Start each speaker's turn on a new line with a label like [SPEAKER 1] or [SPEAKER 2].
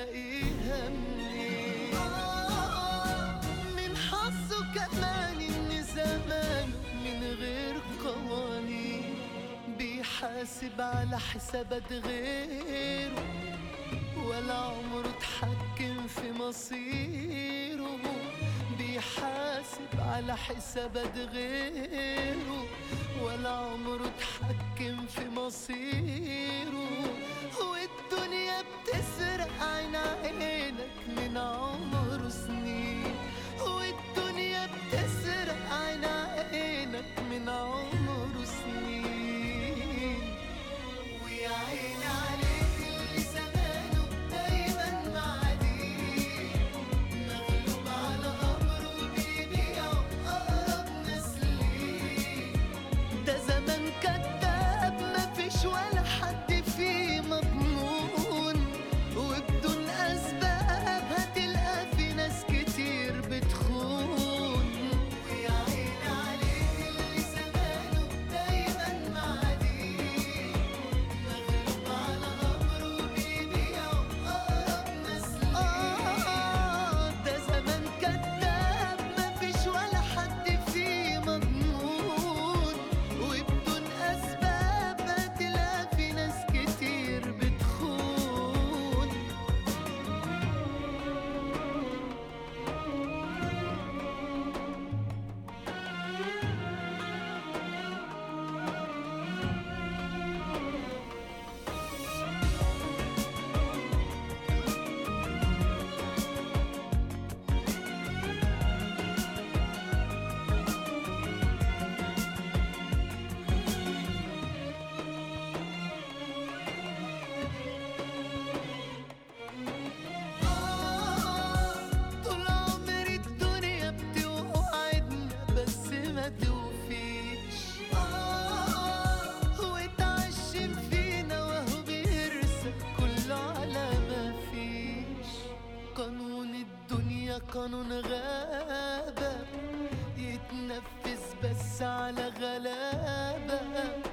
[SPEAKER 1] هلاقيها منين من حظه كمان ان زمانه من غير قوانين بيحاسب على حسابات غيره ولا عمره اتحكم في مصيره بيحاسب على حسابات غيره ولا عمره اتحكم في مصيره والدنيا بتسرق عين عينك من عمره سنين والدنيا بتسرق عين عينك من عمره سنين ويا عيني عليك اللي زمانه دايما معديه مغلوب على امره بيبيع اقرب ناس ليه ده زمان كداب مفيش ولا حد فيه مضمون وبدون اسباب هتلقى في ناس كتير بتخون ويا عيني عليك اللي زمانه دايما معديه مغلوب على امره بيبيع اقرب ناس ليه ده زمان كداب مفيش ولا حد فيه مضمون وبدون اسباب هتلاقي في ناس كتير بتخون طول عمري الدنيا بتوعدنا بس ما توفيش واتعشم فينا وهو بيرسى كله على ما فيش قانون الدنيا قانون غابة يتنفذ بس على غلابة